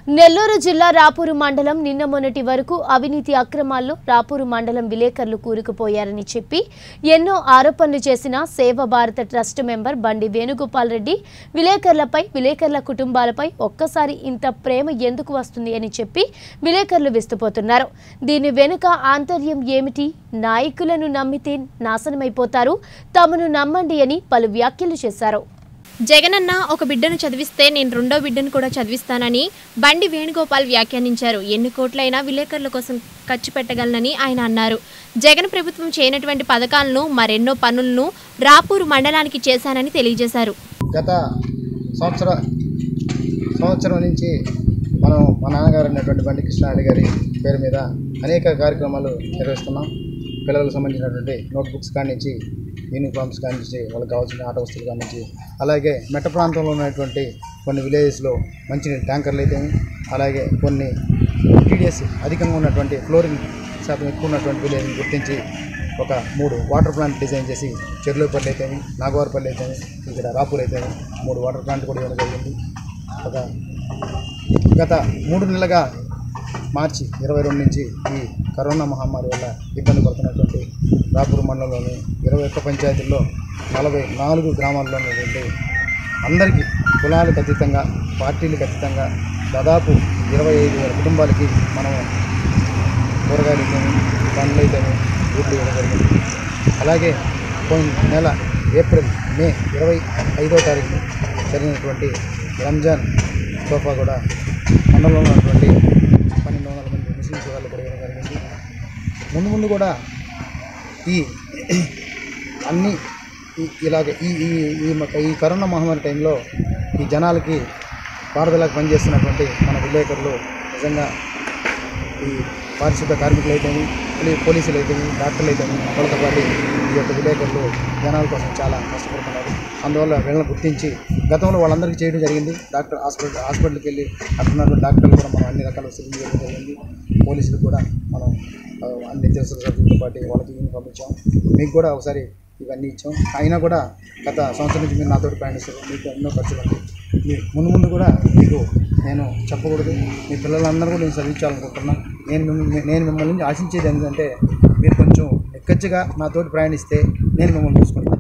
నెల్లూరు జిల్లా రాపూరు మండలం నిన్న మొన్నటి వరకు అవినీతి అక్రమాల్లో రాపూరు మండలం విలేకరులు కూరుకుపోయారని చెప్పి ఎన్నో ఆరోపణలు చేసిన సేవ భారత ట్రస్ట్ మెంబర్ బండి వేణుగోపాల్ రెడ్డి విలేకరులపై విలేకరుల కుటుంబాలపై ఒక్కసారి ఇంత ప్రేమ ఎందుకు వస్తుంది అని చెప్పి విలేకరులు విస్తుపోతున్నారు దీని వెనుక ఆంతర్యం ఏమిటి నాయకులను నమ్మితే నాశనమైపోతారు తమను నమ్మండి అని పలు వ్యాఖ్యలు చేశారు జగనన్న ఒక బిడ్డను చదివిస్తే నేను రెండో బిడ్డను కూడా చదివిస్తానని బండి వేణుగోపాల్ వ్యాఖ్యానించారు ఎన్ని కోట్లైనా విలేకరుల కోసం ఖర్చు పెట్టగలనని ఆయన అన్నారు జగన్ ప్రభుత్వం చేయనటువంటి పథకాలను మరెన్నో పనులను రాపూరు మండలానికి చేశానని తెలియజేశారు గత సంవత్సర సంవత్సరం నుంచి మనం మా నాన్నగారు అయినటువంటి బండి కృష్ణారెడ్డి గారి పేరు మీద అనేక కార్యక్రమాలు నిర్వహిస్తున్నాం పిల్లలకు సంబంధించినటువంటి నోట్బుక్స్ కాడి నుంచి యూనిఫామ్స్ కాడి నుంచి వాళ్ళకి కావాల్సిన ఆట వస్తువులు కాడి నుంచి అలాగే మెట్ట ప్రాంతంలో ఉన్నటువంటి కొన్ని విలేజెస్లో మంచినీటి ట్యాంకర్లు అయితే అలాగే కొన్ని టీడీఎస్ అధికంగా ఉన్నటువంటి ఫ్లోరింగ్ శాతం ఎక్కువ ఉన్నటువంటి విలేజ్ని గుర్తించి ఒక మూడు వాటర్ ప్లాంట్ డిజైన్ చేసి చెర్లోపల్లి అయితేమి నాగవారపల్లి అయితేమి ఇక్కడ రాపూర్ అయితేమి మూడు వాటర్ ప్లాంట్ కూడా ఇవ్వడం జరిగింది ఒక గత మూడు నెలలుగా మార్చి ఇరవై రెండు నుంచి ఈ కరోనా మహమ్మారి వల్ల ఇబ్బంది పడుతున్నటువంటి రాపూర్ మండలంలోని ఇరవై ఒక్క పంచాయతీల్లో నలభై నాలుగు గ్రామాల్లో ఉన్నటువంటి అందరికీ కులాలకు అతీతంగా పార్టీలకు అతీతంగా దాదాపు ఇరవై ఐదు వేల కుటుంబాలకి మనము కూరగాయలు అయితేనే పండ్లు అయితేనే గుడ్లు ఇవ్వడం జరిగింది అలాగే పోయిన నెల ఏప్రిల్ మే ఇరవై ఐదో తారీఖు జరిగినటువంటి రంజాన్ తోఫా కూడా మండలంలో ఉన్నటువంటి పన్నెండు వందల మంది ముస్లింస్ వాళ్ళు కూడా ఇవ్వడం జరిగింది ముందు ముందు కూడా ఈ అన్ని ఈ- ఇలాగ ఈ ఈ ఈ మ- ఈ కరోనా మహమ్మారి టైంలో ఈ జనాలకి పారుదలకు పనిచేస్తున్నటువంటి మన విలేకరులు నిజంగా ఈ పారిశుద్ధ కార్మికులు అయితేమి పోలీ- పోలీసులు అయితేమి డాక్టర్లు అయితేమి వాళ్ళతో పాటు ఈ యొక్క విలేకరులు జనాల కోసం చాలా కష్టపడుతున్నారు అందువల్ల వీళ్ళని గుర్తించి గతంలో వాళ్ళందరికీ చేయడం జరిగింది డాక్టర్ హాస్పిటల్ హాస్పిటల్కి వెళ్ళి అక్కడ ఉన్నటువంటి డాక్టర్లు కూడా మనం అన్ని రకాల వసతులు చేయడం జరిగింది పోలీసులు కూడా మనం ఆ, అన్ని నిత్యావసర సరుకులతో పాటు వాళ్ళకి యూనిఫామ్ ఇచ్చాం మీకు కూడా ఒకసారి ఇవన్నీ ఇచ్చాం అయినా కూడా గత సంవత్సరం నుంచి మీరు నాతోటి ప్రయాణిస్తారు మీకు ఎన్నో ఖర్చులు ఉంటాయి మీ ముందు ముందు కూడా మీకు నేను చెప్పకూడదు మీ పిల్లలందరూ కూడా నేను చదివించాలనుకుంటున్నాను నేను మిమ్మల్ని నేను మిమ్మల్ని నుంచి ఆశించేది ఏంటంటే మీరు కొంచెం ఎక్కచ్చిగా నాతోటి ప్రయాణిస్తే నేను మిమ్మల్ని చూసుకుంటాను